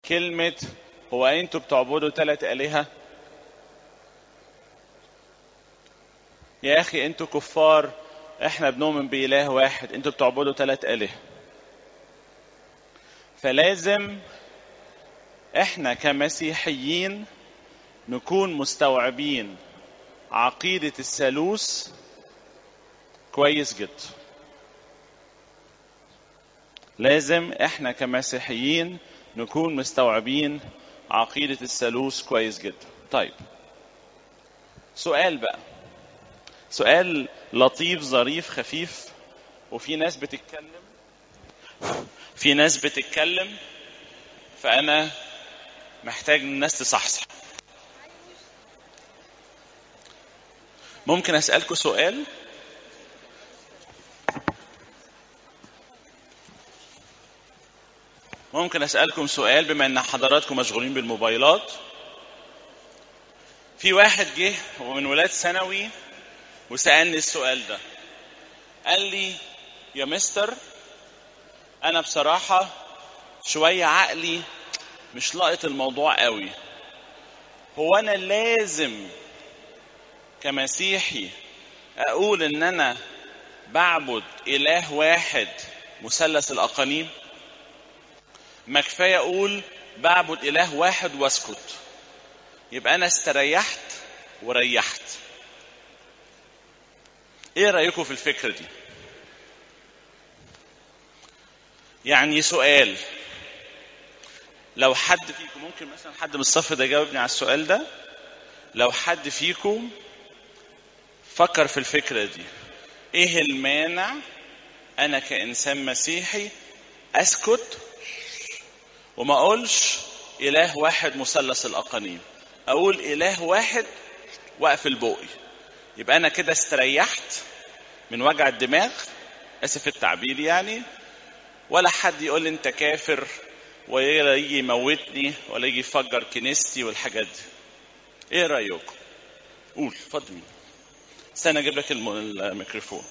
كلمة هو انتوا بتعبدوا ثلاث آلهة يا أخي انتوا كفار احنا بنؤمن بإله واحد انتوا بتعبدوا ثلاث آلهة فلازم احنا كمسيحيين نكون مستوعبين عقيدة الثالوث كويس جدا لازم احنا كمسيحيين نكون مستوعبين عقيدة الثالوث كويس جدا طيب سؤال بقى سؤال لطيف ظريف خفيف وفي ناس بتتكلم في ناس بتتكلم فأنا محتاج الناس تصحصح ممكن أسألكم سؤال ممكن أسألكم سؤال بما أن حضراتكم مشغولين بالموبايلات في واحد جه ومن ولاد ثانوي وسألني السؤال ده قال لي يا مستر أنا بصراحة شوية عقلي مش لاقط الموضوع قوي هو أنا لازم كمسيحي أقول إن أنا بعبد إله واحد مثلث الأقانيم ما كفايه اقول بعبد اله واحد واسكت يبقى انا استريحت وريحت ايه رايكم في الفكره دي يعني سؤال لو حد فيكم ممكن مثلا حد من الصف ده يجاوبني على السؤال ده لو حد فيكم فكر في الفكره دي ايه المانع انا كانسان مسيحي اسكت وما اقولش اله واحد مثلث الاقانيم اقول اله واحد واقفل بوقي يبقى انا كده استريحت من وجع الدماغ اسف التعبير يعني ولا حد يقول لي انت كافر ولا يجي يموتني ولا يجي يفجر كنيستي والحاجات دي ايه رايكم قول اتفضل استنى اجيب لك الم- الميكروفون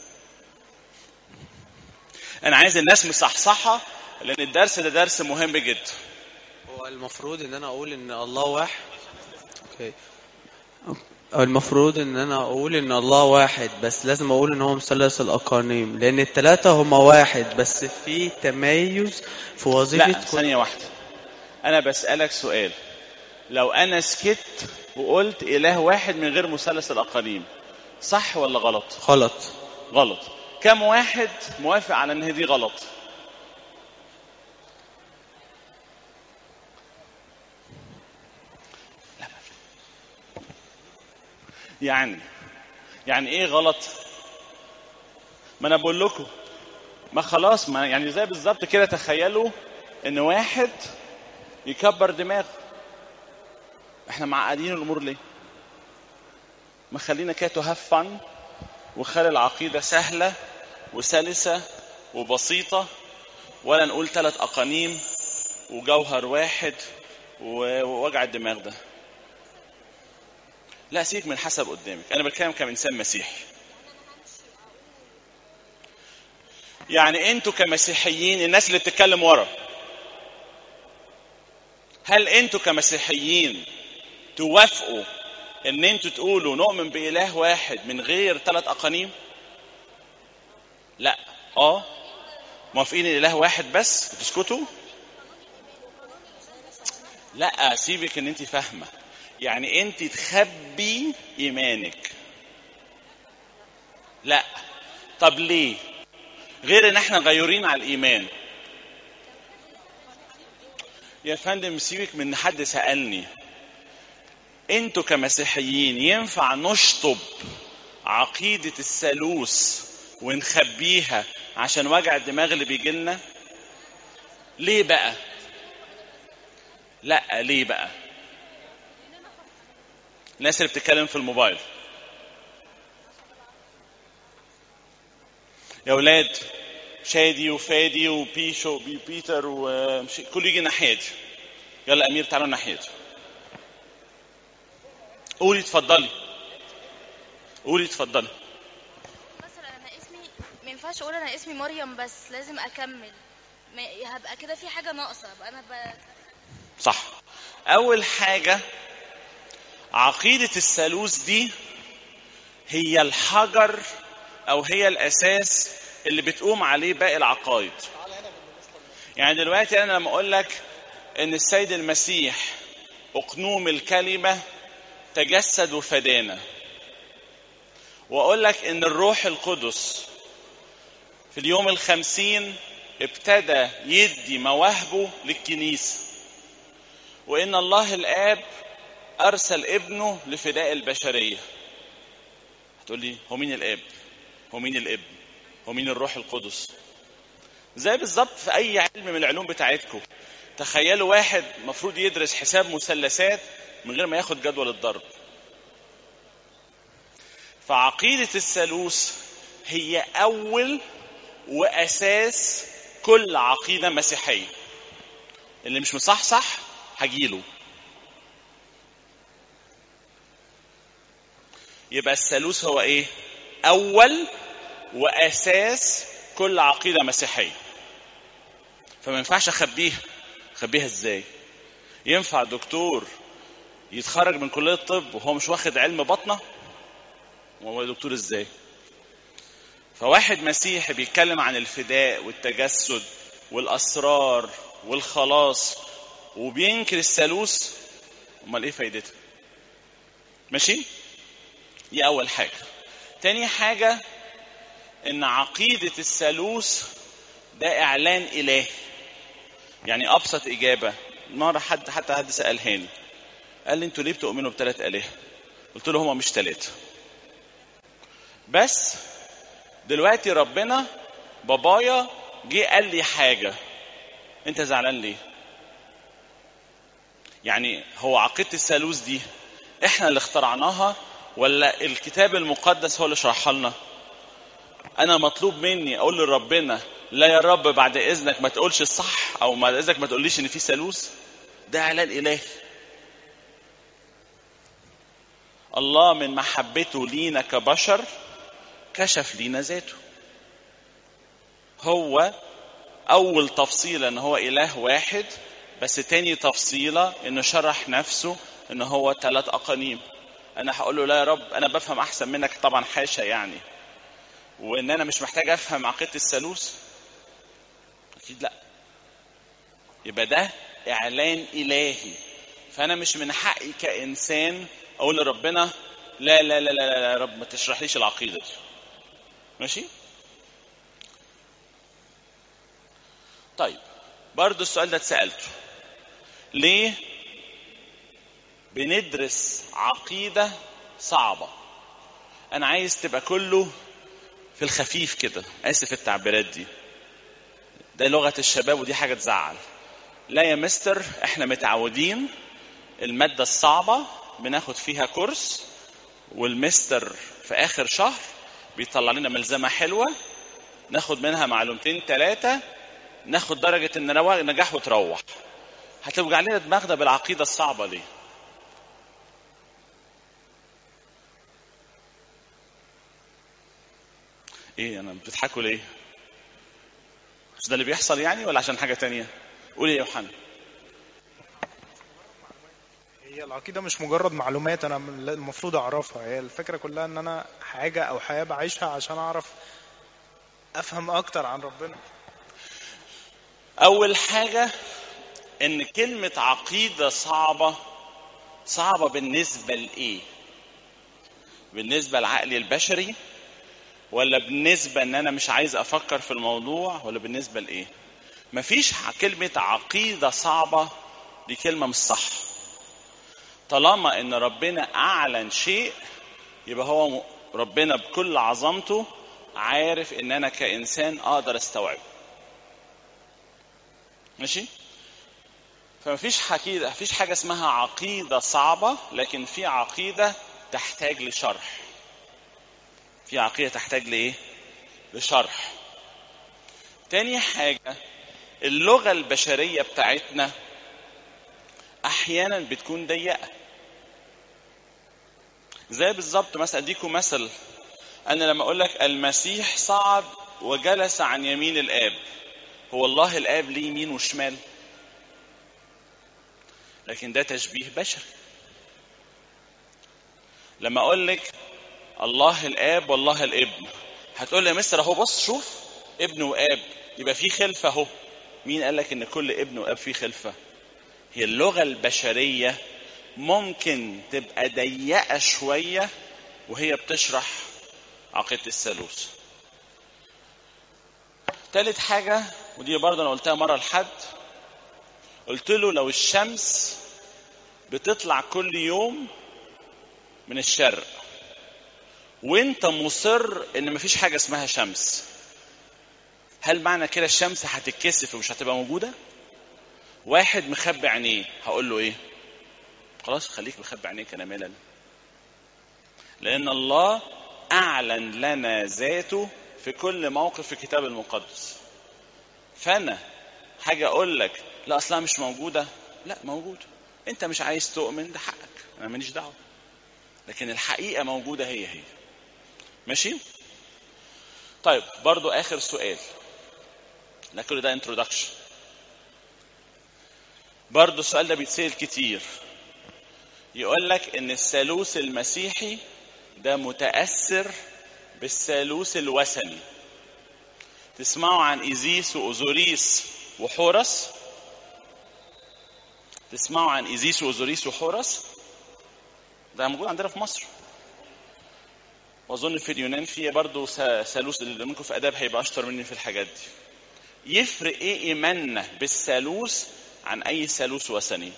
انا عايز الناس مصحصحه لان الدرس ده درس مهم جدا هو المفروض ان انا اقول ان الله واحد اوكي أو المفروض ان انا اقول ان الله واحد بس لازم اقول ان هو مثلث الاقانيم لان التلاتة هما واحد بس في تميز في وظيفة لا كل ثانية واحدة أنا بسألك سؤال لو أنا سكت وقلت إله واحد من غير مثلث الأقاليم صح ولا غلط؟ غلط غلط كم واحد موافق على إن دي غلط؟ لا. يعني يعني ايه غلط ما انا بقول لكم ما خلاص ما يعني زي بالظبط كده تخيلوا ان واحد يكبر دماغه احنا معقدين الامور ليه ما خلينا كده تهاف فن وخلي العقيده سهله وسلسه وبسيطه ولا نقول ثلاث اقانيم وجوهر واحد و- ووجع الدماغ ده لا سيبك من حسب قدامك انا بتكلم كإنسان مسيحي يعني انتوا كمسيحيين الناس اللي بتتكلم ورا هل انتوا كمسيحيين توافقوا ان انتوا تقولوا نؤمن بإله واحد من غير ثلاث اقانيم لا اه موافقين الاله واحد بس وتسكتوا لا سيبك ان انت فاهمه يعني انت تخبي ايمانك لا طب ليه غير ان احنا غيورين على الايمان يا فندم سيبك من حد سالني انتوا كمسيحيين ينفع نشطب عقيده الثالوث ونخبيها عشان وجع الدماغ اللي بيجي لنا ليه بقى لا ليه بقى الناس اللي بتتكلم في الموبايل يا ولاد شادي وفادي وبيشو وبي بيتر ومش كله يجي ناحيتي يلا امير تعالوا ناحيتي قولي اتفضلي قولي اتفضلي مثلا انا اسمي ما ينفعش اقول انا اسمي مريم بس لازم اكمل ما هبقى كده في حاجه ناقصه ابقى انا ب... صح اول حاجه عقيده الثالوث دي هي الحجر او هي الاساس اللي بتقوم عليه باقي العقائد يعني دلوقتي انا لما اقول لك ان السيد المسيح اقنوم الكلمه تجسد وفدانا واقول لك ان الروح القدس في اليوم الخمسين ابتدى يدي مواهبه للكنيسه وان الله الاب ارسل ابنه لفداء البشريه هتقول لي هو مين الاب هو مين الابن هو مين الروح القدس زي بالظبط في اي علم من العلوم بتاعتكم تخيلوا واحد المفروض يدرس حساب مثلثات من غير ما ياخد جدول الضرب فعقيدة الثالوث هي أول وأساس كل عقيدة مسيحية اللي مش مصحصح هجيله يبقى الثالوث هو ايه اول واساس كل عقيده مسيحيه فما ينفعش اخبيها اخبيها ازاي ينفع دكتور يتخرج من كليه الطب وهو مش واخد علم بطنه وهو دكتور ازاي فواحد مسيحي بيتكلم عن الفداء والتجسد والاسرار والخلاص وبينكر الثالوث امال ايه فايدتها ماشي دي اول حاجه تاني حاجه ان عقيده الثالوث ده اعلان الهي يعني ابسط اجابه مره حد حتى حد سالهاني قال لي انتوا ليه بتؤمنوا بثلاث الهه قلت له هما مش ثلاثه بس دلوقتي ربنا بابايا جه قال لي حاجه انت زعلان ليه يعني هو عقيده الثالوث دي احنا اللي اخترعناها ولا الكتاب المقدس هو اللي شرحها لنا انا مطلوب مني اقول لربنا لا يا رب بعد اذنك ما تقولش الصح او بعد اذنك ما تقوليش ان في ثالوث ده اعلان الهي الله من محبته لينا كبشر كشف لينا ذاته هو اول تفصيله ان هو اله واحد بس تاني تفصيله انه شرح نفسه ان هو ثلاث اقانيم انا هقول له لا يا رب انا بفهم احسن منك طبعا حاشا يعني وان انا مش محتاج افهم عقيده الثالوث اكيد لا يبقى ده اعلان الهي فانا مش من حقي كانسان اقول لربنا لا لا لا لا, لا يا رب ما تشرحليش العقيده دي ماشي طيب برضو السؤال ده اتسالته ليه بندرس عقيده صعبه انا عايز تبقى كله في الخفيف كده اسف التعبيرات دي ده لغه الشباب ودي حاجه تزعل لا يا مستر احنا متعودين الماده الصعبه بناخد فيها كورس والمستر في اخر شهر بيطلع لنا ملزمه حلوه ناخد منها معلومتين ثلاثه ناخد درجه النجاح وتروح هتوجع لنا دماغنا بالعقيده الصعبه ليه ايه انا بتضحكوا ليه مش ده اللي بيحصل يعني ولا عشان حاجه تانية قول يا يوحنا هي العقيدة مش مجرد معلومات أنا المفروض أعرفها هي الفكرة كلها إن أنا حاجة أو حياة بعيشها عشان أعرف أفهم أكتر عن ربنا اول حاجه ان كلمه عقيده صعبه صعبه بالنسبه لايه بالنسبه لعقلي البشري ولا بالنسبه ان انا مش عايز افكر في الموضوع ولا بالنسبه لايه مفيش كلمه عقيده صعبه دي كلمه مش صح طالما ان ربنا اعلن شيء يبقى هو ربنا بكل عظمته عارف ان انا كانسان اقدر استوعبه ماشي فمفيش حكيدة مفيش حاجة اسمها عقيدة صعبة لكن في عقيدة تحتاج لشرح في عقيدة تحتاج لإيه؟ لشرح تاني حاجة اللغة البشرية بتاعتنا أحيانا بتكون ضيقة زي بالظبط مثلا أديكم مثل أنا لما أقول لك المسيح صعد وجلس عن يمين الآب هو الله الآب ليه يمين وشمال لكن ده تشبيه بشري لما اقول لك الله الاب والله الابن هتقول لي يا مستر اهو بص شوف ابن واب يبقى في خلفه اهو مين قال لك ان كل ابن واب فيه خلفه هي اللغه البشريه ممكن تبقى ضيقه شويه وهي بتشرح عقيده الثالوث تالت حاجه ودي برضه انا قلتها مره لحد قلت له لو الشمس بتطلع كل يوم من الشرق وانت مصر ان مفيش حاجه اسمها شمس هل معنى كده الشمس هتتكسف ومش هتبقى موجوده واحد مخبي عينيه هقول له ايه خلاص خليك مخبي عينيك انا ملل لان الله اعلن لنا ذاته في كل موقف في الكتاب المقدس فانا حاجه اقول لك لا اصلها مش موجوده لا موجوده انت مش عايز تؤمن ده حقك انا ماليش دعوه لكن الحقيقه موجوده هي هي ماشي طيب برضو اخر سؤال لا كل ده انترودكشن برضو السؤال ده بيتسال كتير يقول لك ان الثالوث المسيحي ده متاثر بالثالوث الوثني تسمعوا عن ايزيس واوزوريس وحورس تسمعوا عن ايزيس واوزوريس وحورس ده موجود عندنا في مصر واظن في اليونان في برضه ثالوث اللي ممكن في اداب هيبقى اشطر مني في الحاجات دي يفرق ايه ايماننا بالثالوث عن اي ثالوث وثني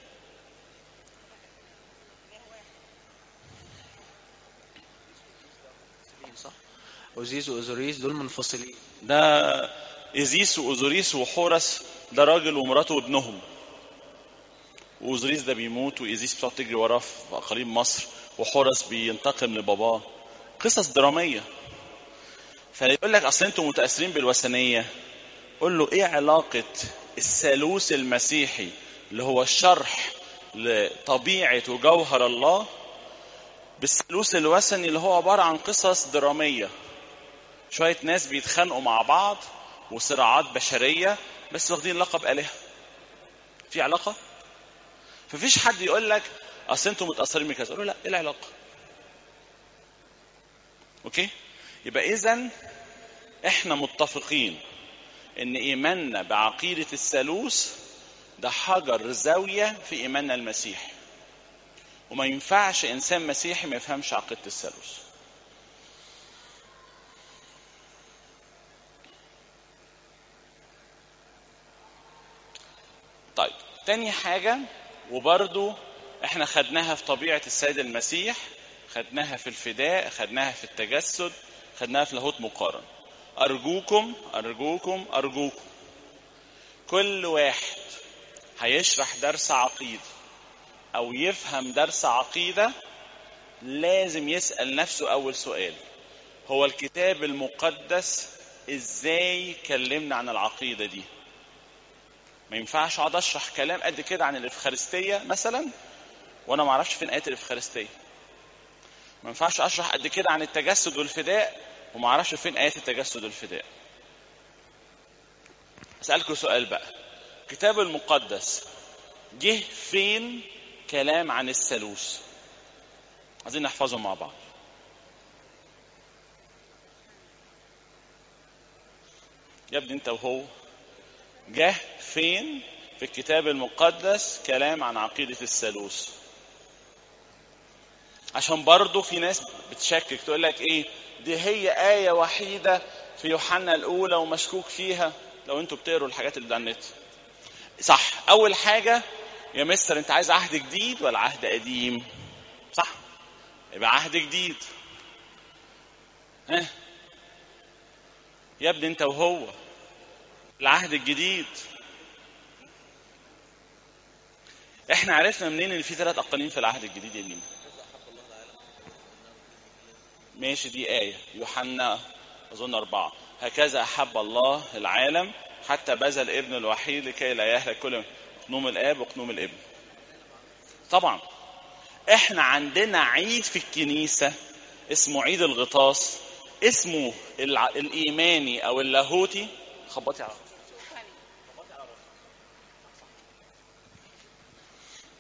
صح اوزيز واوزوريس دول منفصلين ده ايزيس واوزوريس وحورس ده راجل ومراته وابنهم واوزوريس ده بيموت وايزيس بتقعد تجري وراه في اقاليم مصر وحورس بينتقم لباباه قصص دراميه فيقول لك اصل انتم متاثرين بالوثنيه قول له ايه علاقه الثالوث المسيحي اللي هو الشرح لطبيعه وجوهر الله بالثالوث الوثني اللي هو عباره عن قصص دراميه شويه ناس بيتخانقوا مع بعض وصراعات بشريه بس واخدين لقب الهه في علاقه ففيش حد يقول لك اصل انتم متاثرين بكذا قول له لا ايه العلاقه اوكي يبقى اذا احنا متفقين ان ايماننا بعقيده الثالوث ده حجر زاويه في ايماننا المسيحي وما ينفعش انسان مسيحي ما يفهمش عقيده الثالوث طيب تاني حاجه وبرضو احنا خدناها في طبيعه السيد المسيح خدناها في الفداء خدناها في التجسد خدناها في لاهوت مقارن أرجوكم أرجوكم أرجوكم كل واحد هيشرح درس عقيدة أو يفهم درس عقيدة لازم يسأل نفسه أول سؤال هو الكتاب المقدس إزاي كلمنا عن العقيدة دي ما ينفعش أقعد أشرح كلام قد كده عن الإفخارستية مثلا وأنا ما أعرفش فين آية الإفخارستية ما ينفعش اشرح قد كده عن التجسد والفداء وما اعرفش فين ايات التجسد والفداء اسالكم سؤال بقى الكتاب المقدس جه فين كلام عن الثالوث عايزين نحفظه مع بعض يا ابني انت وهو جه فين في الكتاب المقدس كلام عن عقيده الثالوث عشان برضه في ناس بتشكك تقول لك ايه دي هي آية وحيدة في يوحنا الأولى ومشكوك فيها لو انتوا بتقروا الحاجات اللي على النت صح أول حاجة يا مستر أنت عايز عهد جديد ولا عهد قديم؟ صح يبقى عهد جديد ها يا ابني أنت وهو العهد الجديد احنا عرفنا منين ان في ثلاث اقاليم في العهد الجديد يا مين؟ ماشي دي آية يوحنا أظن أربعة هكذا أحب الله العالم حتى بذل ابن الوحيد لكي لا يهلك كل قنوم الآب وقنوم الابن طبعا احنا عندنا عيد في الكنيسة اسمه عيد الغطاس اسمه الع... الإيماني أو اللاهوتي خبطي على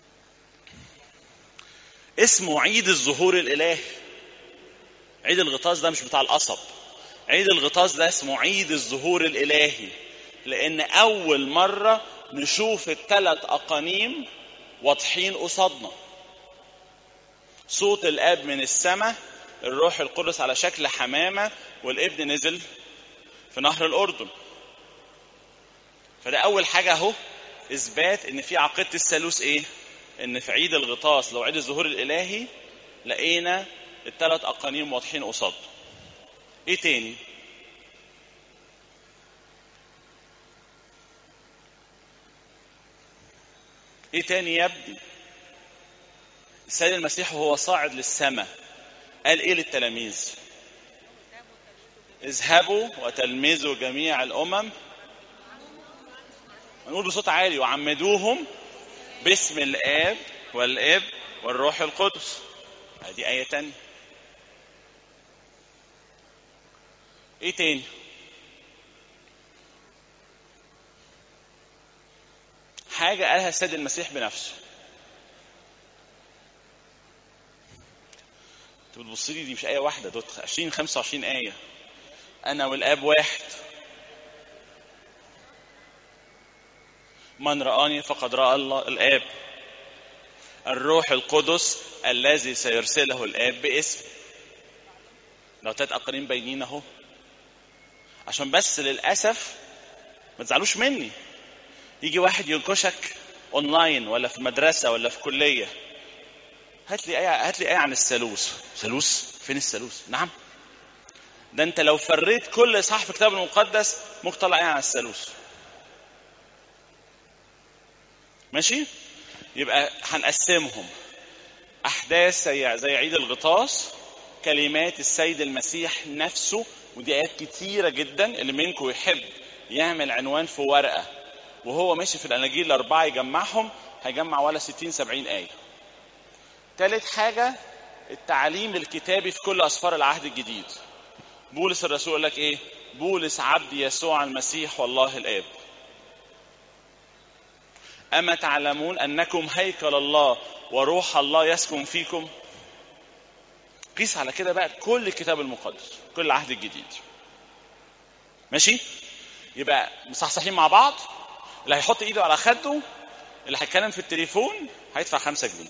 اسمه عيد الظهور الالهي عيد الغطاس ده مش بتاع القصب عيد الغطاس ده اسمه عيد الظهور الالهي لان اول مره نشوف الثلاث اقانيم واضحين قصادنا صوت الاب من السماء الروح القدس على شكل حمامه والابن نزل في نهر الاردن فده اول حاجه اهو اثبات ان في عقيده الثالوث ايه ان في عيد الغطاس لو عيد الظهور الالهي لقينا الثلاث اقانيم واضحين قصادنا ايه تاني ايه تاني يا ابني السيد المسيح وهو صاعد للسماء قال ايه للتلاميذ اذهبوا وتلمذوا جميع الامم نقول بصوت عالي وعمدوهم باسم الاب والاب والروح القدس دي آية تانية ايه تاني حاجة قالها السيد المسيح بنفسه انت بتبص لي دي مش آية واحدة دول 20 25 آية أنا والآب واحد من رآني فقد رأى الله الآب الروح القدس الذي سيرسله الآب باسم لو تلات أقرين باينين أهو عشان بس للأسف ما تزعلوش مني يجي واحد ينكشك اونلاين ولا في مدرسه ولا في كليه هات لي ايه هات لي ايه عن الثالوث ثالوث فين الثالوث نعم ده انت لو فريت كل اصحاح في الكتاب المقدس ممكن تطلع ايه عن الثالوث ماشي يبقى هنقسمهم احداث زي زي عيد الغطاس كلمات السيد المسيح نفسه ودي ايات كتيره جدا اللي منكم يحب يعمل عنوان في ورقه وهو ماشي في الاناجيل الاربعه يجمعهم هيجمع ولا 60 70 ايه تالت حاجه التعليم الكتابي في كل اسفار العهد الجديد بولس الرسول يقول لك ايه بولس عبد يسوع المسيح والله الاب اما تعلمون انكم هيكل الله وروح الله يسكن فيكم قيس على كده بقى كل الكتاب المقدس كل العهد الجديد ماشي يبقى مصحصحين مع بعض اللي هيحط ايده على خده اللي هيتكلم في التليفون هيدفع خمسة جنيه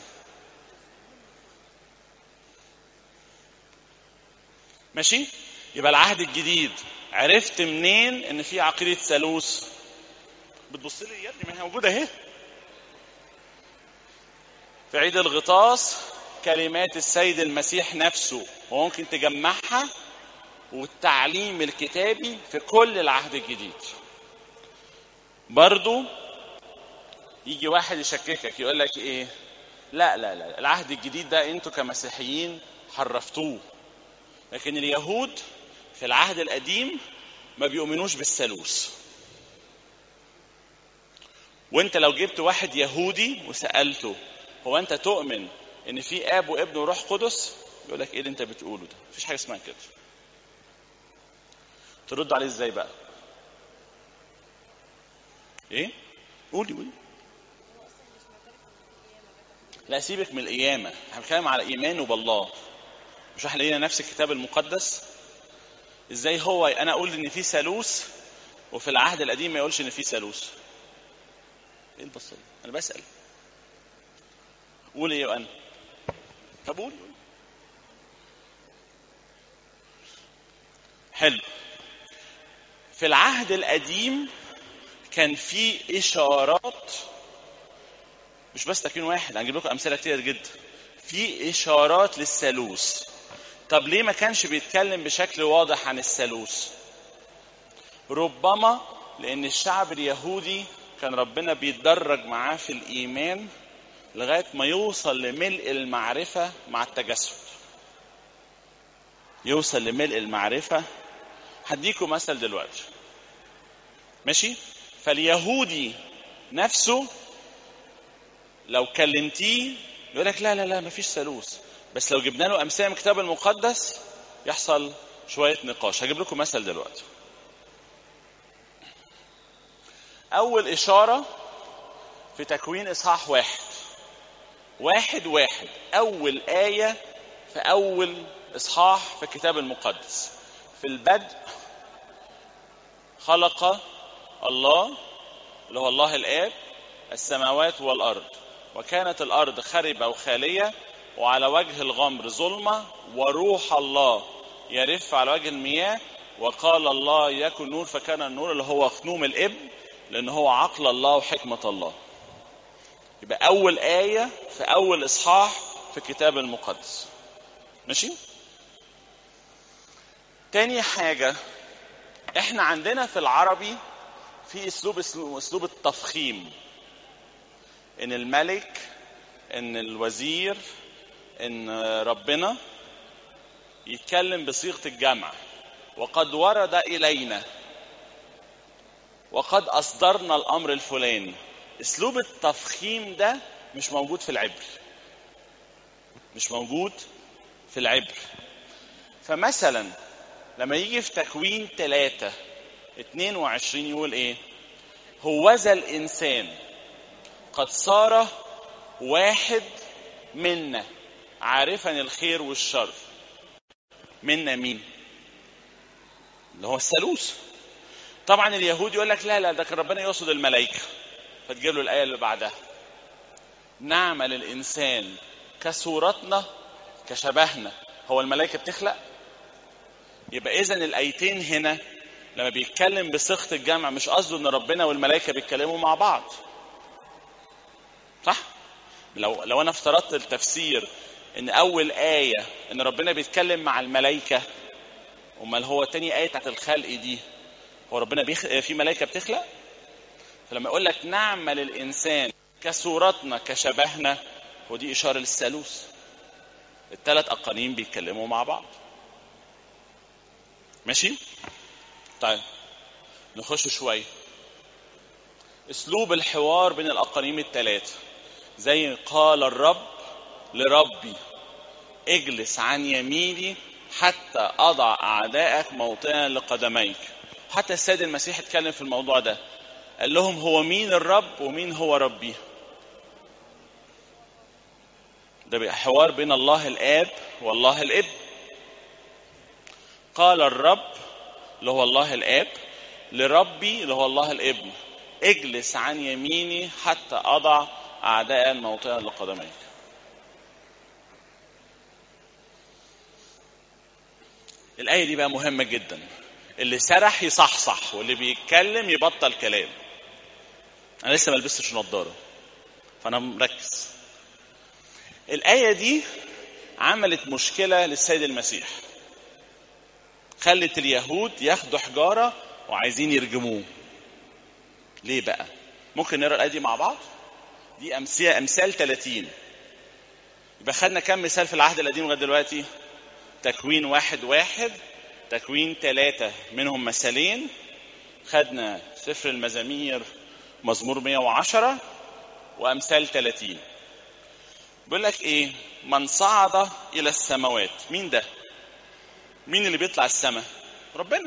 ماشي يبقى العهد الجديد عرفت منين ان في عقيده ثالوث بتبص لي يا ابني ما هي موجوده اهي في عيد الغطاس كلمات السيد المسيح نفسه وممكن تجمعها والتعليم الكتابي في كل العهد الجديد برضو يجي واحد يشككك يقول لك ايه لا لا لا العهد الجديد ده انتوا كمسيحيين حرفتوه لكن اليهود في العهد القديم ما بيؤمنوش بالثالوث وانت لو جبت واحد يهودي وسالته هو انت تؤمن ان في اب وابن وروح قدس يقول لك ايه اللي انت بتقوله ده مفيش حاجه اسمها كده ترد عليه ازاي بقى ايه قولي قولي لا سيبك من القيامه احنا بنتكلم على ايمانه بالله مش احنا لقينا نفس الكتاب المقدس ازاي هو انا اقول ان في ثالوث وفي العهد القديم ما يقولش ان في ثالوث ايه البصه انا بسال قول ايه انا طب قول حلو في العهد القديم كان في اشارات مش بس تكوين واحد هنجيب لكم امثله كتير جدا في اشارات للثالوث طب ليه ما كانش بيتكلم بشكل واضح عن الثالوث ربما لان الشعب اليهودي كان ربنا بيتدرج معاه في الايمان لغايه ما يوصل لملء المعرفه مع التجسد يوصل لملء المعرفه هديكم مثل دلوقتي ماشي فاليهودي نفسه لو كلمتيه يقول لك لا لا لا مفيش ثالوث بس لو جبنا له امثله من الكتاب المقدس يحصل شويه نقاش هجيب لكم مثل دلوقتي اول اشاره في تكوين اصحاح واحد واحد واحد أول آية في أول إصحاح في الكتاب المقدس في البدء خلق الله اللي هو الله الآب السماوات والأرض وكانت الأرض خربة وخالية وعلى وجه الغمر ظلمة وروح الله يرف على وجه المياه وقال الله يكن نور فكان النور اللي هو خنوم الابن لأن هو عقل الله وحكمة الله يبقى أول آية في أول إصحاح في الكتاب المقدس ماشي تاني حاجة احنا عندنا في العربي في اسلوب اسمه اسلوب التفخيم ان الملك ان الوزير ان ربنا يتكلم بصيغه الجمع وقد ورد الينا وقد اصدرنا الامر الفلاني اسلوب التفخيم ده مش موجود في العبر مش موجود في العبر فمثلا لما يجي في تكوين ثلاثة 22 يقول ايه هوذا الانسان قد صار واحد منا عارفا الخير والشر منا مين اللي هو الثالوث طبعا اليهود يقول لك لا لا ده كان ربنا يقصد الملائكه فتجيب له الايه اللي بعدها نعمل الانسان كصورتنا كشبهنا هو الملائكه بتخلق يبقى اذا الايتين هنا لما بيتكلم بصيغه الجمع مش قصده ان ربنا والملائكه بيتكلموا مع بعض صح لو لو انا افترضت التفسير ان اول ايه ان ربنا بيتكلم مع الملائكه امال هو تاني ايه بتاعت الخلق دي هو ربنا بيخ... في ملائكه بتخلق فلما يقول لك نعمل الانسان كصورتنا كشبهنا هو دي اشاره للثالوث الثلاث اقانيم بيتكلموا مع بعض ماشي طيب نخش شويه اسلوب الحوار بين الاقانيم الثلاثه زي قال الرب لربي اجلس عن يميني حتى اضع اعدائك موطئا لقدميك حتى السيد المسيح اتكلم في الموضوع ده قال لهم هو مين الرب ومين هو ربي ده بقى حوار بين الله الاب والله الابن قال الرب اللي هو الله الاب لربي اللي هو الله الابن اجلس عن يميني حتى اضع اعداء موطئا لقدميك الآية دي بقى مهمة جدا اللي سرح يصحصح واللي بيتكلم يبطل كلام أنا لسه ما لبستش نظارة فأنا مركز الآية دي عملت مشكلة للسيد المسيح خلت اليهود ياخدوا حجارة وعايزين يرجموه ليه بقى ممكن نقرا الآية دي مع بعض دي أمثال أمثال 30 يبقى خدنا كم مثال في العهد القديم لغاية دلوقتي تكوين واحد واحد تكوين ثلاثة منهم مثالين خدنا سفر المزامير مزمور 110 وأمثال 30 بيقول لك إيه من صعد إلى السماوات مين ده مين اللي بيطلع السماء ربنا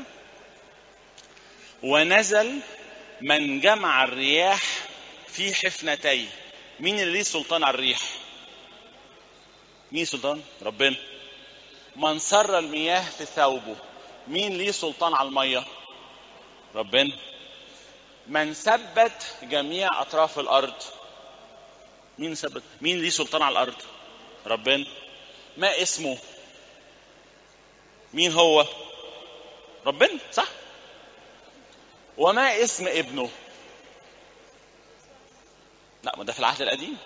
ونزل من جمع الرياح في حفنتيه مين اللي ليه سلطان على الريح مين سلطان ربنا من سر المياه في ثوبه مين ليه سلطان على الميه ربنا من ثبت جميع اطراف الارض مين ثبت مين ليه سلطان على الارض ربنا ما اسمه مين هو ربنا صح وما اسم ابنه لا ما ده في العهد القديم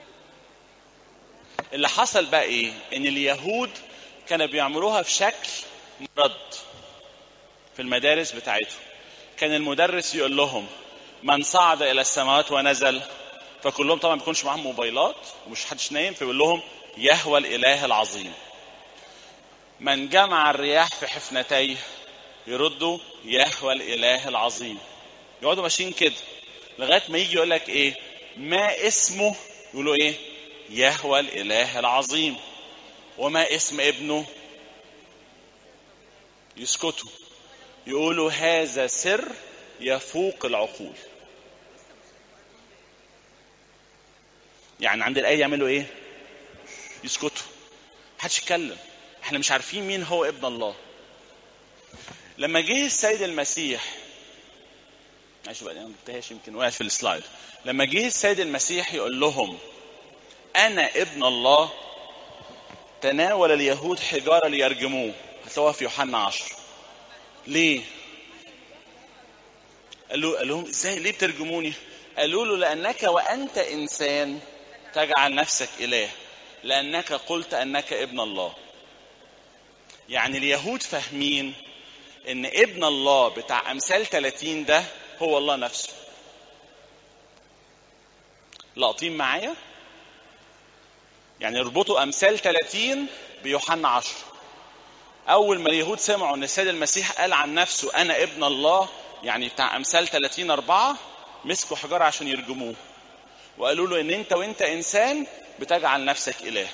اللي حصل بقى ايه ان اليهود كانوا بيعملوها في شكل رد في المدارس بتاعتهم كان المدرس يقول لهم من صعد الى السماوات ونزل فكلهم طبعا ما بيكونش معاهم موبايلات ومش حدش نايم فيقول لهم يهوى الاله العظيم من جمع الرياح في حفنتيه يردوا يهوى الاله العظيم يقعدوا ماشيين كده لغايه ما يجي يقول لك ايه ما اسمه يقولوا ايه يهوى الاله العظيم وما اسم ابنه يسكتوا يقولوا هذا سر يفوق العقول يعني عند الايه يعملوا ايه يسكتوا محدش يتكلم احنا مش عارفين مين هو ابن الله لما جه السيد المسيح معلش بقى انا ما جبتهاش يمكن وقعت في السلايد لما جه السيد المسيح يقول لهم انا ابن الله تناول اليهود حجاره ليرجموه هتلاقوها في يوحنا 10 ليه؟ قالوا قال لهم ازاي ليه بترجموني؟ قالوا له لانك وانت انسان تجعل نفسك اله لانك قلت انك ابن الله. يعني اليهود فاهمين ان ابن الله بتاع امثال 30 ده هو الله نفسه. لاقطين معايا؟ يعني اربطوا امثال 30 بيوحنا 10 اول ما اليهود سمعوا ان السيد المسيح قال عن نفسه انا ابن الله يعني بتاع امثال 30 4 مسكوا حجاره عشان يرجموه وقالوا له ان انت وانت انسان بتجعل نفسك اله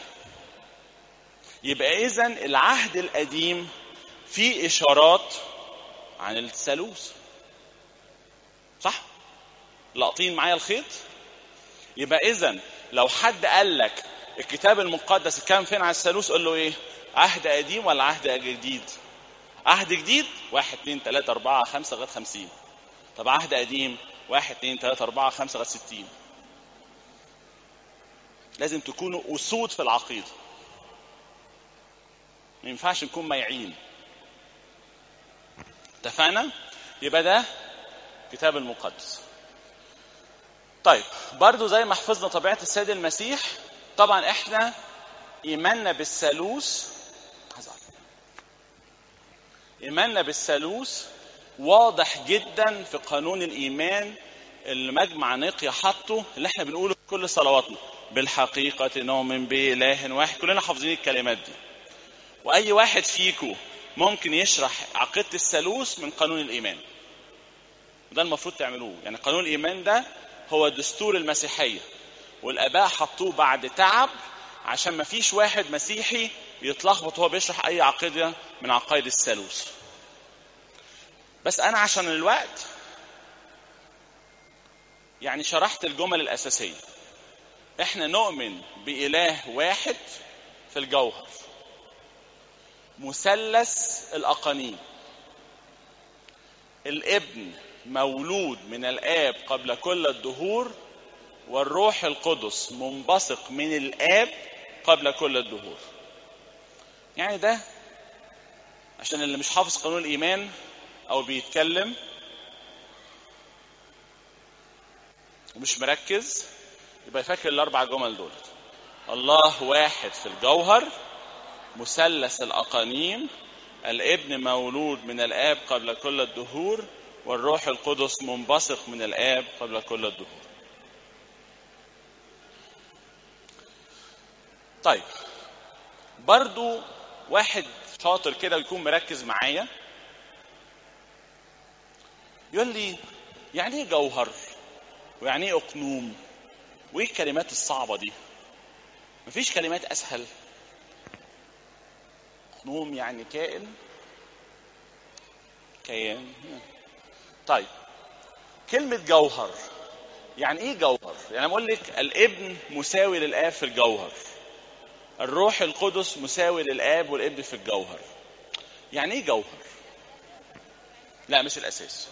يبقى اذا العهد القديم فيه اشارات عن الثالوث صح لاقطين معايا الخيط يبقى اذا لو حد قال لك الكتاب المقدس اتكلم فين عن الثالوث قول له ايه عهد قديم ولا عهد جديد عهد جديد واحد اتنين تلاتة أربعة خمسة لغاية خمسين طب عهد قديم واحد اتنين تلاتة أربعة خمسة لغاية ستين لازم تكونوا أسود في العقيدة ما ينفعش نكون ميعين اتفقنا يبقى ده كتاب المقدس طيب برضو زي ما حفظنا طبيعة السيد المسيح طبعا احنا ايماننا بالثالوث هزعل. ايماننا بالثالوث واضح جدا في قانون الايمان اللي مجمع نقيا حطه اللي احنا بنقوله في كل صلواتنا بالحقيقة نؤمن بإله واحد كلنا حافظين الكلمات دي وأي واحد فيكم ممكن يشرح عقيدة الثالوث من قانون الإيمان وده المفروض تعملوه يعني قانون الإيمان ده هو دستور المسيحية والآباء حطوه بعد تعب عشان ما فيش واحد مسيحي يتلخبط وهو بيشرح أي عقيدة من عقائد الثالوث بس أنا عشان الوقت يعني شرحت الجمل الأساسية احنا نؤمن بإله واحد في الجوهر مثلث الأقانيم الابن مولود من الآب قبل كل الدهور والروح القدس منبثق من الآب قبل كل الدهور يعني ده عشان اللي مش حافظ قانون الإيمان أو بيتكلم ومش مركز يبقى فاكر الأربع جمل دول الله واحد في الجوهر مثلث الأقانيم الابن مولود من الآب قبل كل الدهور والروح القدس منبثق من الآب قبل كل الدهور طيب برضو واحد شاطر كده ويكون مركز معايا يقول لي يعني ايه جوهر ويعني ايه اقنوم وايه الكلمات الصعبه دي مفيش كلمات اسهل اقنوم يعني كائن كيان طيب كلمة جوهر يعني ايه جوهر؟ يعني بقول لك الابن مساوي للاب في الجوهر. الروح القدس مساوي للاب والابن في الجوهر. يعني ايه جوهر؟ لا مش الاساس.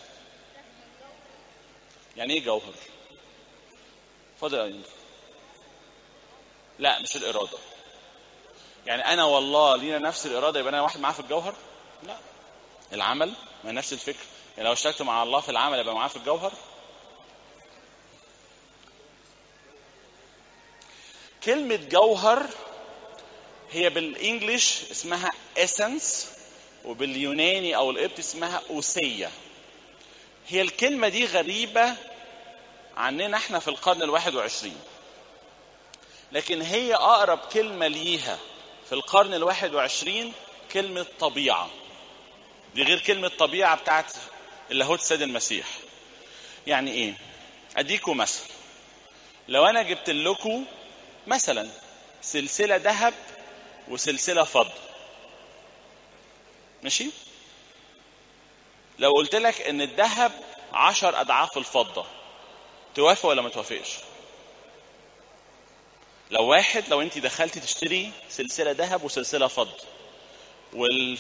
يعني ايه جوهر؟ اتفضل يا يوسف. لا مش الاراده. يعني انا والله لينا نفس الاراده يبقى انا واحد معاه في الجوهر؟ لا. العمل ما نفس الفكر. يعني لو اشتركت مع الله في العمل يبقى معاه في الجوهر؟ كلمة جوهر هي بالانجلش اسمها اسنس وباليوناني او القبط اسمها اوسية هي الكلمة دي غريبة عننا احنا في القرن الواحد وعشرين لكن هي اقرب كلمة ليها في القرن الواحد وعشرين كلمة طبيعة دي غير كلمة طبيعة بتاعت اللاهوت السيد المسيح يعني ايه اديكم مثل لو انا جبت لكم مثلا سلسلة ذهب وسلسلة فضة ماشي لو قلت لك ان الذهب عشر اضعاف الفضة توافق ولا ما توافقش لو واحد لو انت دخلتي تشتري سلسله ذهب وسلسله فضه وال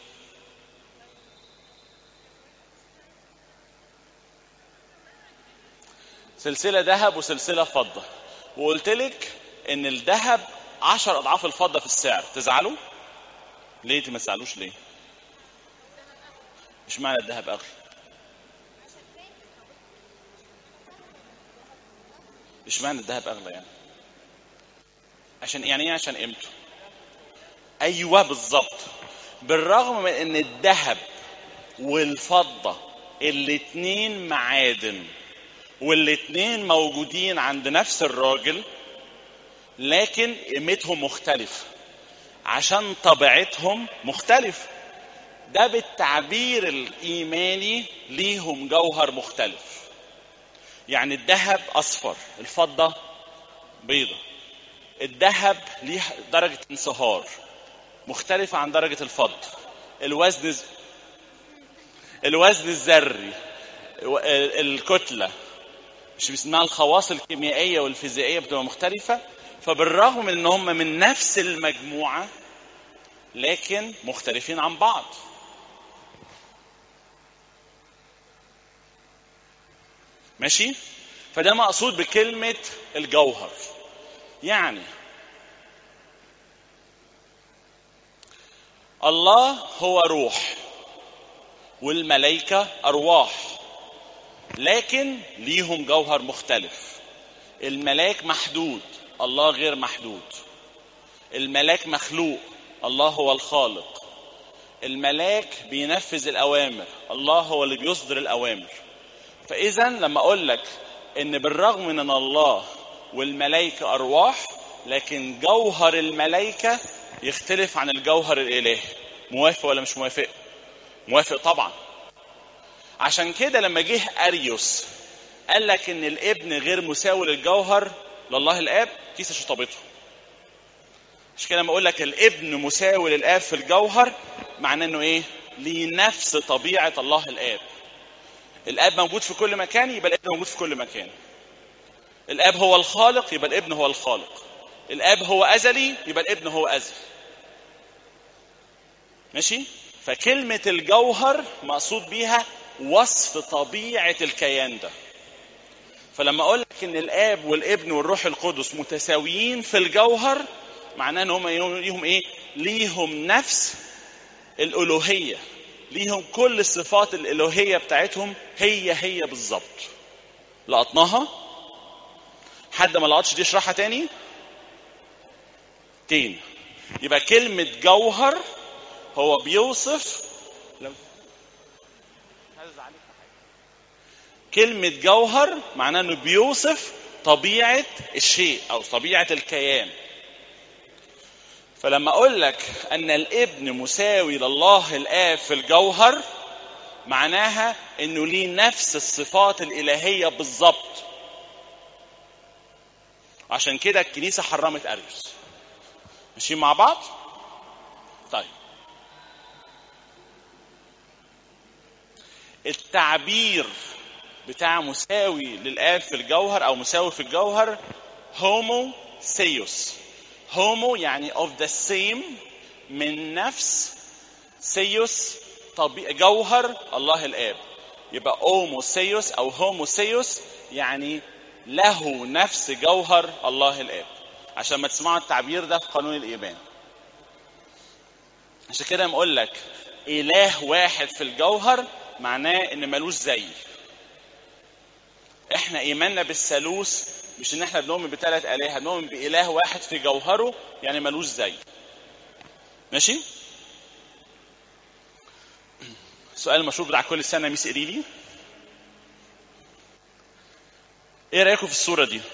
سلسله ذهب وسلسله فضه وقلت لك ان الذهب عشر اضعاف الفضه في السعر تزعلوا ليه انت ما تزعلوش ليه مش معنى الذهب اغلى مش معنى الذهب اغلى يعني عشان يعني ايه عشان قيمته ايوه بالظبط بالرغم من ان الذهب والفضه الاتنين معادن والاتنين موجودين عند نفس الراجل لكن قيمتهم مختلفة عشان طبيعتهم مختلفة ده بالتعبير الإيماني ليهم جوهر مختلف يعني الذهب أصفر الفضة بيضة الذهب ليه درجة انصهار مختلفة عن درجة الفضة الوزن الوزن الذري الكتلة مش اسمها الخواص الكيميائية والفيزيائية بتبقى مختلفة فبالرغم من ان هم من نفس المجموعة لكن مختلفين عن بعض ماشي فده مقصود بكلمة الجوهر يعني الله هو روح والملائكة أرواح لكن ليهم جوهر مختلف الملاك محدود الله غير محدود الملاك مخلوق الله هو الخالق الملاك بينفذ الأوامر الله هو اللي بيصدر الأوامر فإذا لما أقول لك إن بالرغم من أن الله والملائكة أرواح لكن جوهر الملائكة يختلف عن الجوهر الإلهي موافق ولا مش موافق؟ موافق طبعا عشان كده لما جه أريوس قال لك إن الابن غير مساوي للجوهر لله الآب كيسة شطبته مش كده لما أقول لك الابن مساوي للآب في الجوهر معناه إنه إيه؟ ليه نفس طبيعة الله الآب الآب موجود في كل مكان يبقى الابن موجود في كل مكان الآب هو الخالق يبقى الابن هو الخالق الآب هو أزلي يبقى الابن هو أزلي ماشي فكلمة الجوهر مقصود بيها وصف طبيعة الكيان ده فلما أقول لك إن الآب والابن والروح القدس متساويين في الجوهر معناه إن هم ليهم إيه؟ ليهم نفس الألوهية ليهم كل الصفات الإلوهية بتاعتهم هي هي بالظبط لقطناها حد ما لقطش دي اشرحها تاني تاني يبقى كلمة جوهر هو بيوصف لو كلمة جوهر معناه انه بيوصف طبيعة الشيء او طبيعة الكيان فلما اقول لك ان الابن مساوي لله الاب في الجوهر معناها انه ليه نفس الصفات الالهية بالظبط عشان كده الكنيسة حرمت اريوس ماشيين مع بعض طيب التعبير بتاع مساوي للآب في الجوهر أو مساوي في الجوهر هومو سيوس هومو يعني of the same من نفس سيوس طبيعي جوهر الله الآب يبقى اوموسيوس أو هوموسيوس يعني له نفس جوهر الله الآب عشان ما تسمعوا التعبير ده في قانون الإيمان عشان كده بقول لك إله واحد في الجوهر معناه إن ملوش زي احنا ايماننا بالثالوث مش ان احنا بنؤمن بثلاث الهه بنؤمن باله واحد في جوهره يعني ملوش زي ماشي السؤال المشهور بتاع كل سنه ميس قريلي ايه رايكم في الصوره دي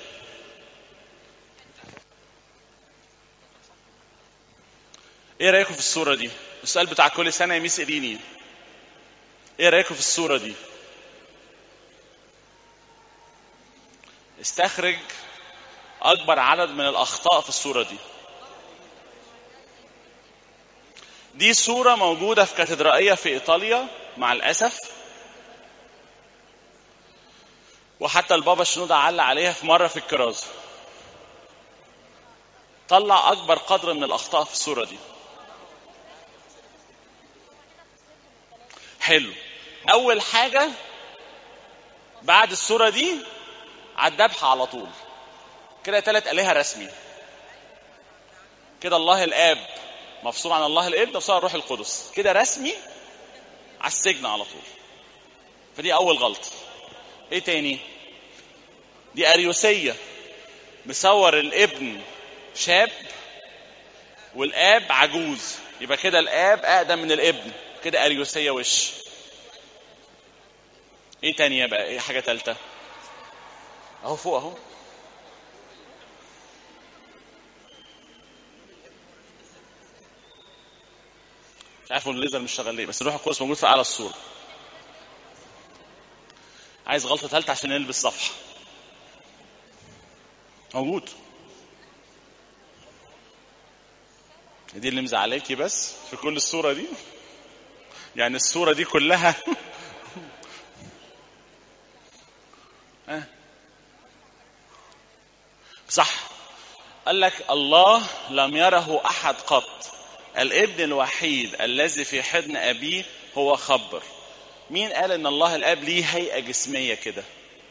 ايه رايكم في الصوره دي السؤال بتاع كل سنه يا ميس قريني ايه رايكم في الصوره دي استخرج اكبر عدد من الاخطاء في الصوره دي دي صوره موجوده في كاتدرائيه في ايطاليا مع الاسف وحتى البابا شنودة علق عليها في مره في الكرازه طلع اكبر قدر من الاخطاء في الصوره دي حلو اول حاجه بعد الصوره دي على الذبح على طول كده ثلاث الهه رسمي كده الله الاب مفصول عن الله الابن مفصول عن الروح القدس كده رسمي على السجن على طول فدي اول غلطه ايه تاني دي اريوسيه مصور الابن شاب والاب عجوز يبقى كده الاب اقدم من الابن كده اريوسيه وش ايه تانية بقى ايه حاجه تالتة اهو فوق اهو مش عارف هو الليزر مش شغال ليه بس الروح القدس موجود في اعلى الصوره عايز غلطه ثالثه عشان نلبس صفحه موجود دي اللي مزعلاكي بس في كل الصوره دي يعني الصوره دي كلها آه. صح قال لك الله لم يره احد قط الابن الوحيد الذي في حضن ابيه هو خبر مين قال ان الله الاب ليه هيئه جسميه كده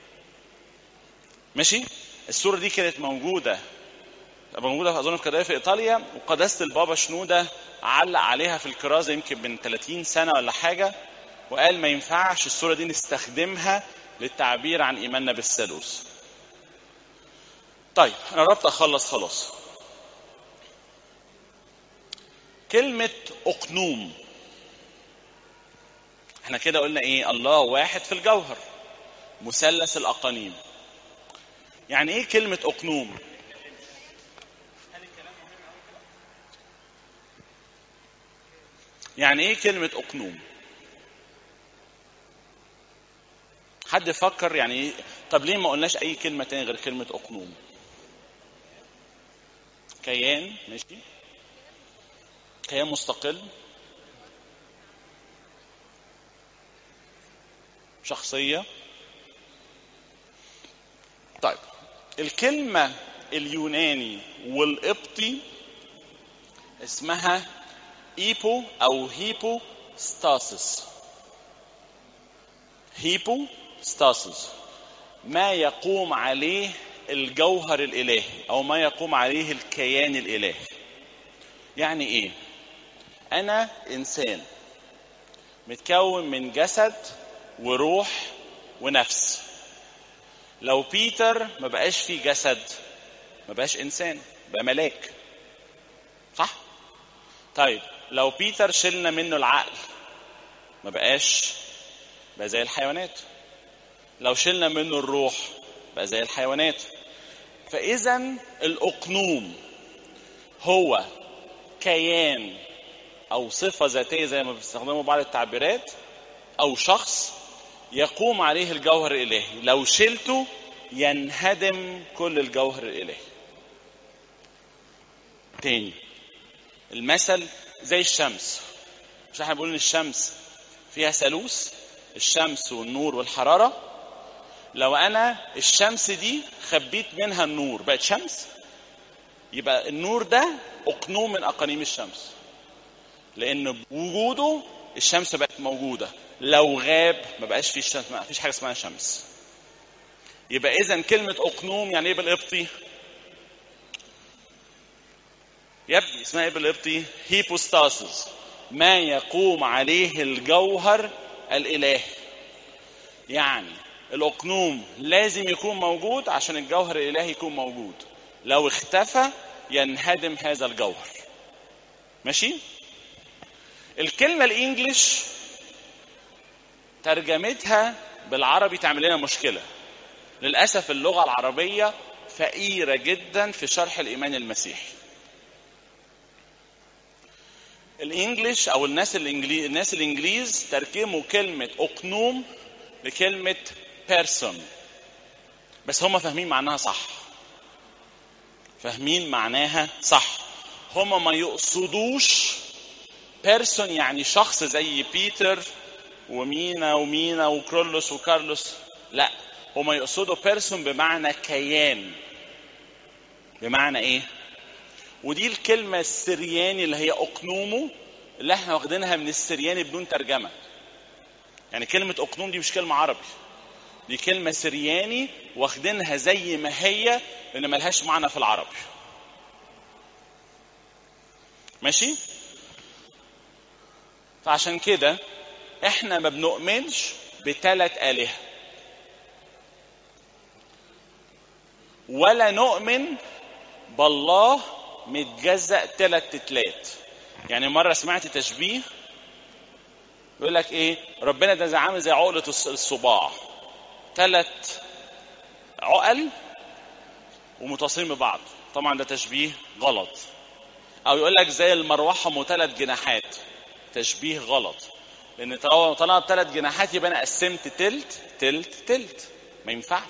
ماشي الصوره دي كانت موجوده موجوده اظن في قضيه في ايطاليا وقداسه البابا شنوده علق عليها في الكرازه يمكن من 30 سنه ولا حاجه وقال ما ينفعش الصوره دي نستخدمها للتعبير عن ايماننا بالثالوث طيب انا قربت اخلص خلاص كلمة أقنوم احنا كده قلنا ايه الله واحد في الجوهر مثلث الأقانيم يعني ايه كلمة أقنوم يعني ايه كلمة أقنوم حد يفكر يعني ايه طب ليه ما قلناش اي كلمة تانية غير كلمة أقنوم كيان ماشي كيان مستقل شخصية طيب الكلمة اليوناني والقبطي اسمها ايبو او هيبو ستاسس هيبو ستاسس ما يقوم عليه الجوهر الالهي او ما يقوم عليه الكيان الالهي يعني ايه انا انسان متكون من جسد وروح ونفس لو بيتر ما بقاش فيه جسد ما بقاش انسان بقى ملاك صح طيب لو بيتر شلنا منه العقل ما بقاش بقى زي الحيوانات لو شلنا منه الروح بقى زي الحيوانات فاذا الاقنوم هو كيان او صفه ذاتيه زي ما بيستخدموا بعض التعبيرات او شخص يقوم عليه الجوهر الالهي لو شلته ينهدم كل الجوهر الالهي تاني المثل زي الشمس مش احنا بنقول ان الشمس فيها ثالوث الشمس والنور والحراره لو انا الشمس دي خبيت منها النور بقت شمس يبقى النور ده اقنوم من اقانيم الشمس لان بوجوده الشمس بقت موجوده لو غاب ما بقاش في الشمس ما فيش حاجه اسمها شمس يبقى اذا كلمه اقنوم يعني ايه بالقبطي يا ابني اسمها ايه بالقبطي هيبوستاسيس ما يقوم عليه الجوهر الالهي يعني الاقنوم لازم يكون موجود عشان الجوهر الالهي يكون موجود لو اختفى ينهدم هذا الجوهر ماشي الكلمه الانجليش ترجمتها بالعربي تعمل لنا مشكله للاسف اللغه العربيه فقيره جدا في شرح الايمان المسيحي الانجليش او الناس الانجليز الناس الانجليز ترجموا كلمه اقنوم لكلمه بيرسون بس هم فاهمين معناها صح فاهمين معناها صح هم ما يقصدوش بيرسون يعني شخص زي بيتر ومينا ومينا وكرولوس وكارلوس لا هم يقصدوا بيرسون بمعنى كيان بمعنى ايه ودي الكلمة السرياني اللي هي أقنومو اللي احنا واخدينها من السرياني بدون ترجمة يعني كلمة أقنوم دي مش كلمة عربي دي كلمة سرياني واخدينها زي ما هي لأن ملهاش معنى في العربي ماشي فعشان كده احنا ما بنؤمنش بثلاث آلهة ولا نؤمن بالله متجزأ ثلاث تتلات يعني مرة سمعت تشبيه يقول لك ايه ربنا ده زي عامل زي عقلة الص- الصباع ثلاث عقل ومتصلين ببعض طبعا ده تشبيه غلط او يقول لك زي المروحة ام ثلاث جناحات تشبيه غلط لان طالما طالما بثلاث جناحات يبقى انا قسمت تلت تلت تلت ما ينفعش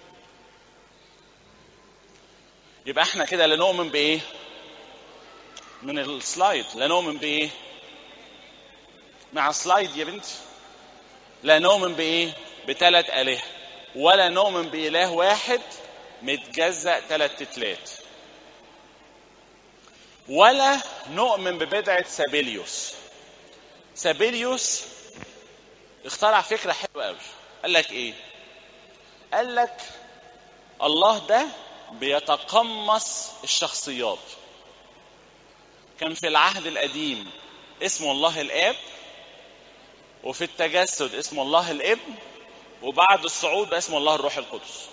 يبقى احنا كده لا نؤمن بايه من السلايد لا نؤمن بايه مع السلايد يا بنتي لا نؤمن بايه بثلاث الهه ولا نؤمن باله واحد متجزأ ثلاث تتلات ولا نؤمن ببدعة سابيليوس سابيليوس اخترع فكرة حلوة قوي قال لك ايه قال لك الله ده بيتقمص الشخصيات كان في العهد القديم اسمه الله الاب وفي التجسد اسمه الله الابن وبعد الصعود بقى اسمه الله الروح القدس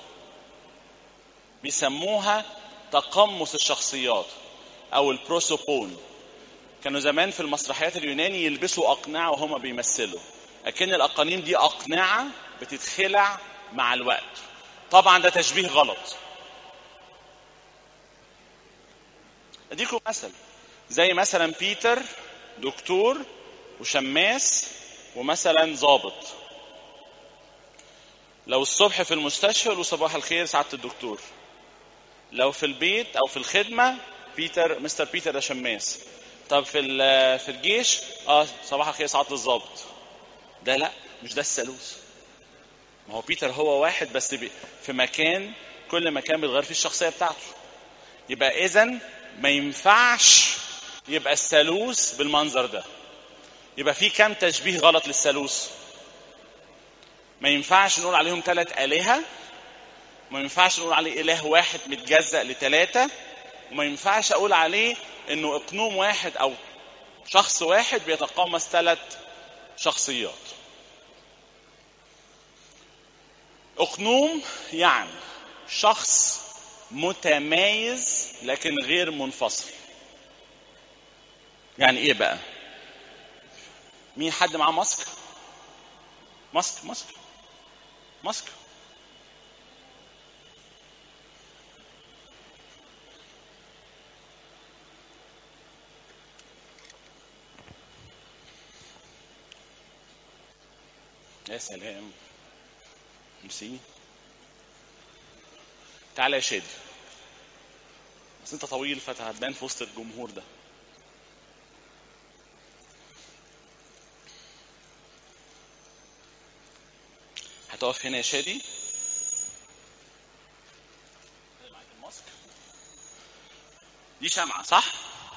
بيسموها تقمص الشخصيات او البروسوبون كانوا زمان في المسرحيات اليوناني يلبسوا اقنعه وهما بيمثلوا لكن الاقانيم دي اقنعه بتتخلع مع الوقت طبعا ده تشبيه غلط اديكم مثل زي مثلا بيتر دكتور وشماس ومثلا ضابط لو الصبح في المستشفى له صباح الخير سعاده الدكتور لو في البيت او في الخدمه بيتر مستر بيتر ده شماس طب في ال- في الجيش اه صباح الخير سعاده الضابط ده لا مش ده الثالوث ما هو بيتر هو واحد بس بي في مكان كل مكان بيتغير فيه الشخصيه بتاعته يبقى اذا ما ينفعش يبقى الثالوث بالمنظر ده يبقى في كام تشبيه غلط للثالوث ما ينفعش نقول عليهم ثلاث آلهة ما ينفعش نقول عليه إله واحد متجزأ لثلاثة وما ينفعش أقول عليه إنه إقنوم واحد أو شخص واحد بيتقمص ثلاث شخصيات إقنوم يعني شخص متمايز لكن غير منفصل يعني ايه بقى مين حد معاه ماسك ماسك ماسك ماسك يا سلام ميرسي تعالى يا شادي بس انت طويل فهتبان في وسط الجمهور ده هتقف هنا يا شادي معاك الماسك دي شمعة صح؟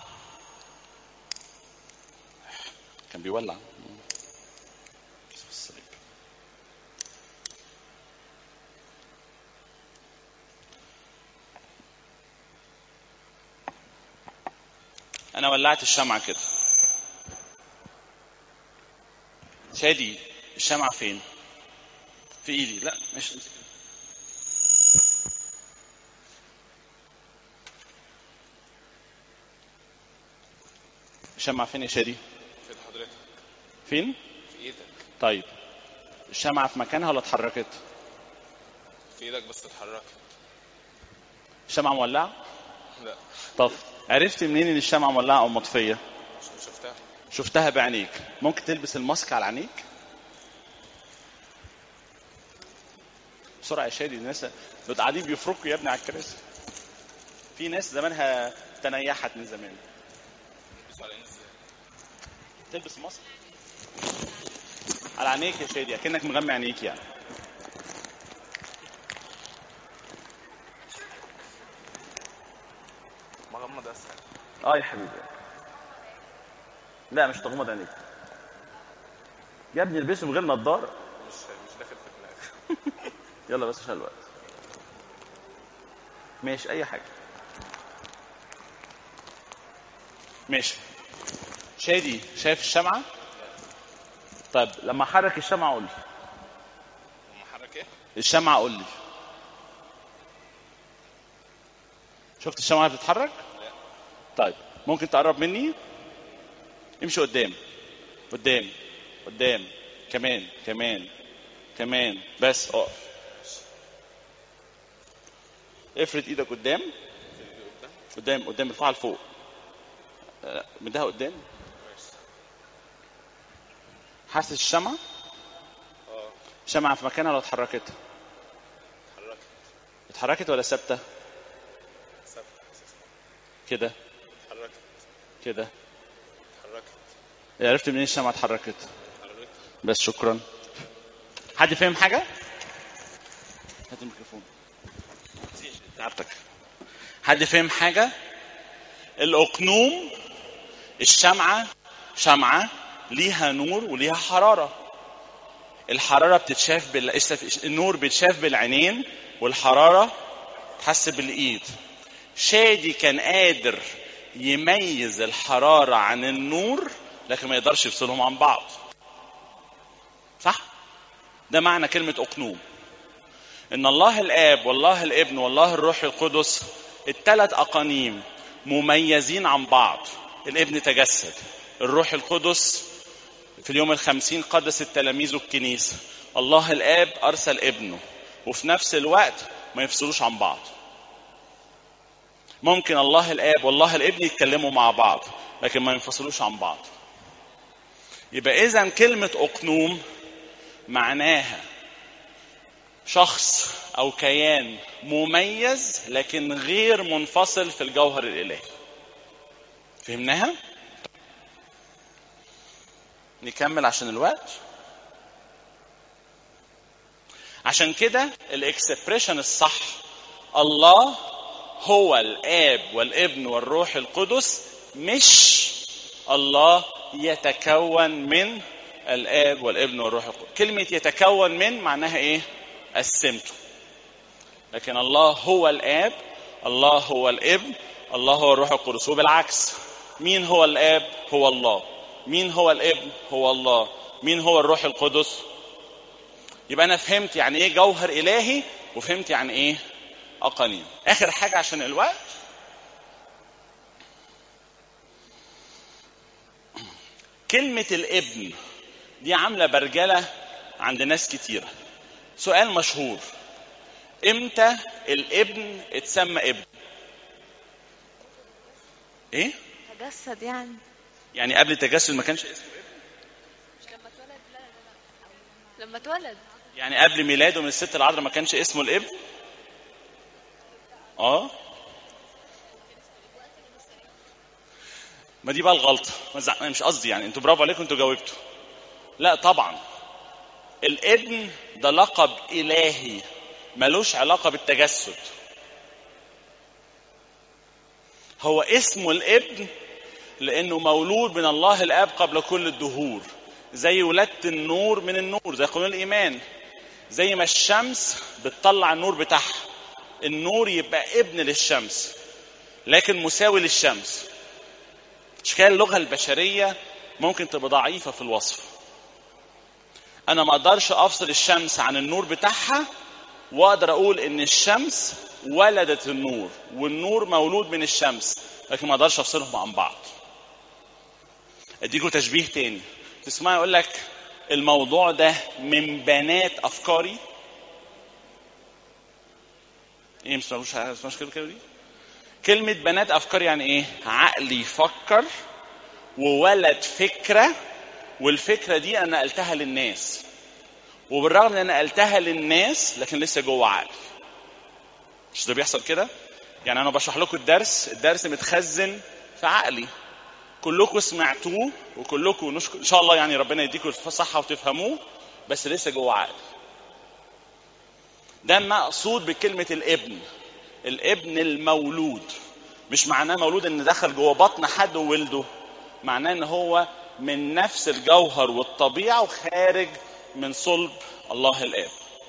كان بيولع الصليب. انا ولعت الشمعة كده شادي الشمعة فين؟ في ايدي لا مش امسك الشمعة فين يا شادي؟ فين حضرتك فين؟ في ايدك طيب الشمعة في مكانها ولا اتحركت؟ في ايدك بس اتحركت الشمعة مولعة؟ لا طب عرفت منين ان الشمعة مولعة او مطفية؟ مش شفتها شفتها بعينيك ممكن تلبس الماسك على عينيك؟ بسرعة يا شادي الناس دول قاعدين بيفركوا يا ابني على الكراسي في ناس زمانها تنيحت من زمان بس على ازاي تلبس ماسك على عينيك يا شادي اكنك مغمى عينيك يعني ما غمض اسهل اه يا حبيبي لا مش تغمض عينيك يا ابني البسه من غير نضاره مش مش داخل في دماغي يلا بس عشان الوقت ماشي اي حاجه ماشي شادي شايف الشمعه طيب لما احرك الشمعه قول لي محرك ايه؟ الشمعه قول لي شفت الشمعه بتتحرك طيب ممكن تقرب مني امشي قدام قدام قدام كمان كمان كمان بس اقف افرد ايدك قدام قدام قدام ارفعها لفوق آه، مدها قدام حاسس الشمعة اه الشمعة في مكانها ولا اتحركت اتحركت اتحركت ولا ثابتة ثابت كده اتحركت كده اتحركت عرفت منين الشمعة اتحركت اتحركت بس شكرا حد فاهم حاجة هات الميكروفون تعبتك حد فاهم حاجة الأقنوم الشمعة شمعة ليها نور وليها حرارة الحرارة بتتشاف بال... النور بيتشاف بالعينين والحرارة تحس بالإيد شادي كان قادر يميز الحرارة عن النور لكن ما يقدرش يفصلهم عن بعض صح ده معنى كلمة أقنوم إن الله الآب والله الابن والله الروح القدس الثلاث أقانيم مميزين عن بعض الابن تجسد الروح القدس في اليوم الخمسين قدس التلاميذ الكنيسة الله الآب أرسل ابنه وفي نفس الوقت ما يفصلوش عن بعض ممكن الله الآب والله الابن يتكلموا مع بعض لكن ما ينفصلوش عن بعض يبقى إذا كلمة أقنوم معناها شخص او كيان مميز لكن غير منفصل في الجوهر الالهي فهمناها نكمل عشان الوقت عشان كده الاكسبريشن الصح الله هو الاب والابن والروح القدس مش الله يتكون من الاب والابن والروح القدس كلمه يتكون من معناها ايه قسمته لكن الله هو الاب الله هو الابن الله هو الروح القدس وبالعكس مين هو الاب هو الله مين هو الابن هو الله مين هو الروح القدس يبقى انا فهمت يعني ايه جوهر الهي وفهمت يعني ايه اقانيم اخر حاجه عشان الوقت كلمه الابن دي عامله برجله عند ناس كتيره سؤال مشهور امتى الابن اتسمى ابن ايه تجسد يعني يعني قبل التجسد ما كانش اسمه مش لما اتولد لا لا لا لما اتولد يعني قبل ميلاده من الست العذراء ما كانش اسمه الابن اه ما دي بقى الغلطه ما زع- أنا مش قصدي يعني انتوا برافو عليكم انتوا جاوبتوا لا طبعا الابن ده لقب الهي ملوش علاقه بالتجسد هو اسمه الابن لانه مولود من الله الاب قبل كل الدهور زي ولادة النور من النور زي قانون الايمان زي ما الشمس بتطلع النور بتاعها النور يبقى ابن للشمس لكن مساوي للشمس مش كده اللغه البشريه ممكن تبقى ضعيفه في الوصف انا ما اقدرش افصل الشمس عن النور بتاعها واقدر اقول ان الشمس ولدت النور والنور مولود من الشمس لكن ما اقدرش افصلهم عن بعض اديكم تشبيه تاني تسمع يقول لك الموضوع ده من بنات افكاري ايه مش مش مش كده كده دي كلمة بنات أفكار يعني إيه؟ عقلي يفكر وولد فكرة والفكرة دي أنا نقلتها للناس وبالرغم إن أنا نقلتها للناس لكن لسه جوه عقلي مش ده بيحصل كده؟ يعني أنا بشرح لكم الدرس الدرس متخزن في عقلي كلكم سمعتوه وكلكم نشكر إن شاء الله يعني ربنا يديكم الصحة وتفهموه بس لسه جوه عقلي ده المقصود بكلمة الابن الابن المولود مش معناه مولود ان دخل جوه بطن حد وولده معناه ان هو من نفس الجوهر والطبيعه وخارج من صلب الله الاب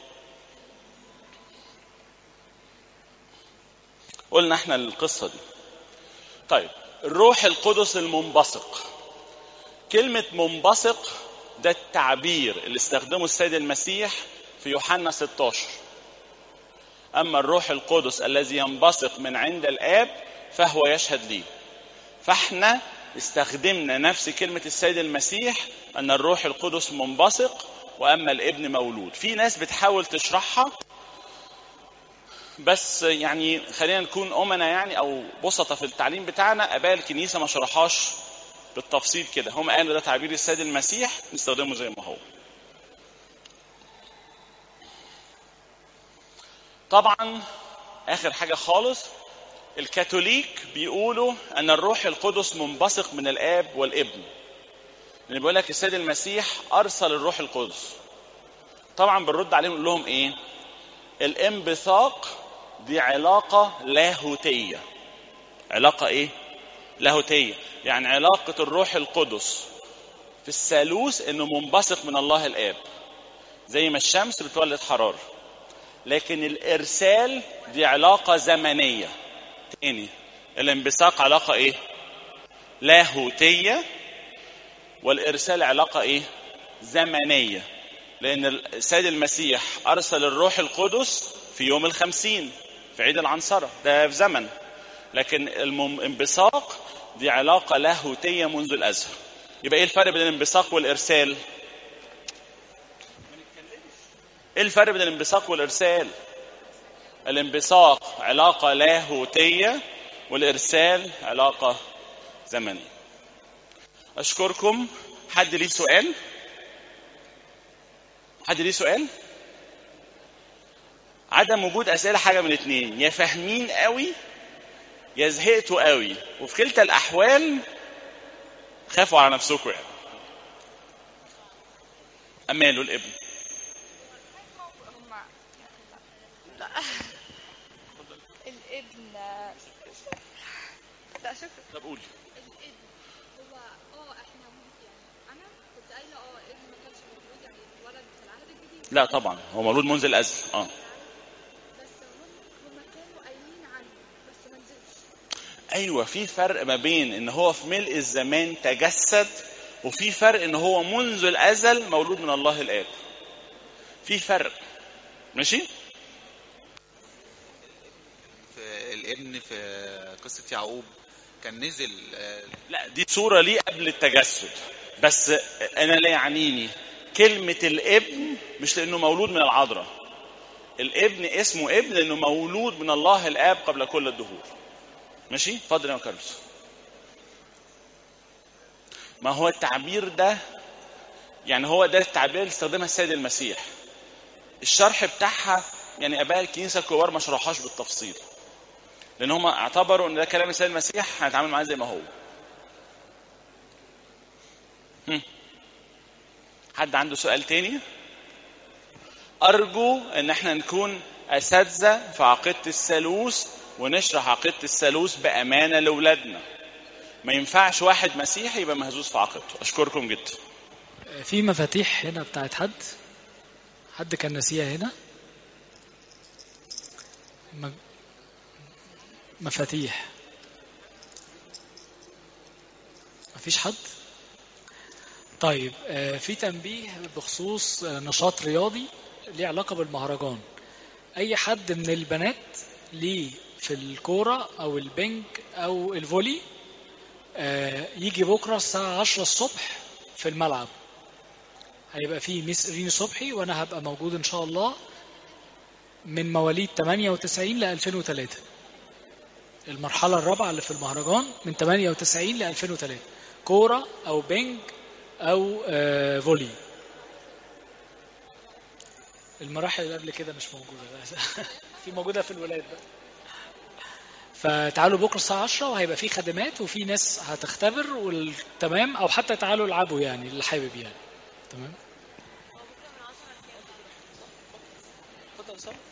قلنا احنا القصه دي طيب الروح القدس المنبثق كلمه منبثق ده التعبير اللي استخدمه السيد المسيح في يوحنا 16 اما الروح القدس الذي ينبثق من عند الاب فهو يشهد لي فاحنا استخدمنا نفس كلمة السيد المسيح أن الروح القدس منبثق وأما الابن مولود في ناس بتحاول تشرحها بس يعني خلينا نكون أمنا يعني أو بسطة في التعليم بتاعنا آباء الكنيسة ما شرحهاش بالتفصيل كده هم قالوا ده تعبير السيد المسيح نستخدمه زي ما هو طبعا آخر حاجة خالص الكاثوليك بيقولوا ان الروح القدس منبثق من الاب والابن لان بيقول لك السيد المسيح ارسل الروح القدس طبعا بنرد عليهم نقول لهم ايه الانبثاق دي علاقه لاهوتيه علاقه ايه لاهوتيه يعني علاقه الروح القدس في الثالوث انه منبثق من الله الاب زي ما الشمس بتولد حراره لكن الارسال دي علاقه زمنيه تاني الانبثاق علاقة ايه لاهوتية والارسال علاقة ايه زمنية لان السيد المسيح ارسل الروح القدس في يوم الخمسين في عيد العنصرة ده في زمن لكن الانبثاق دي علاقة لاهوتية منذ الازل يبقى ايه الفرق بين الانبثاق والارسال ايه الفرق بين الانبثاق والارسال الانبثاق علاقة لاهوتية والإرسال علاقة زمنية أشكركم حد ليه سؤال حد ليه سؤال عدم وجود أسئلة حاجة من اتنين يا فاهمين قوي يا زهقتوا قوي وفي كلتا الأحوال خافوا على نفسكم يعني أماله الابن هما لا الابن لا شكرا طب قولي الابن هو اه احنا ممكن يعني انا كنت قايله اه ابن ما كانش موجود يعني اتولد في العهد الجديد لا طبعا هو مولود منذ الأزل اه بس هم هم كانوا قايلين عنه بس ما نزلش ايوه في فرق ما بين ان هو في ملء الزمان تجسد وفي فرق ان هو منذ الازل مولود من الله الاب في فرق ماشي في الابن في قصة يعقوب كان نزل آه، لا دي صوره ليه قبل التجسد بس انا لا يعنيني كلمه الابن مش لانه مولود من العذراء الابن اسمه ابن لانه مولود من الله الاب قبل كل الدهور ماشي اتفضل يا كارلوس ما هو التعبير ده يعني هو ده التعبير اللي استخدمها السيد المسيح الشرح بتاعها يعني اباء الكنيسه الكبار ما شرحهاش بالتفصيل لان هم اعتبروا ان ده كلام السيد المسيح هنتعامل معاه زي ما هو هم. حد عنده سؤال تاني ارجو ان احنا نكون اساتذه في عقيده الثالوث ونشرح عقيده الثالوث بامانه لاولادنا ما ينفعش واحد مسيحي يبقى مهزوز في عقيدته اشكركم جدا في مفاتيح هنا بتاعت حد حد كان ناسيها هنا م- مفاتيح مفيش حد طيب آه، في تنبيه بخصوص آه، نشاط رياضي ليه علاقة بالمهرجان أي حد من البنات ليه في الكورة أو البنج أو الفولي آه، يجي بكرة الساعة 10 الصبح في الملعب هيبقى فيه ميس ريني صبحي وانا هبقى موجود ان شاء الله من مواليد 98 ل 2003 المرحله الرابعه اللي في المهرجان من 98 ل 2003 كوره او بينج او آه فولي المراحل اللي قبل كده مش موجوده بقى. في موجوده في الولاد بقى فتعالوا بكره الساعه 10 وهيبقى في خدمات وفي ناس هتختبر والتمام او حتى تعالوا العبوا يعني اللي حابب يعني تمام اتفضل يا أسامة.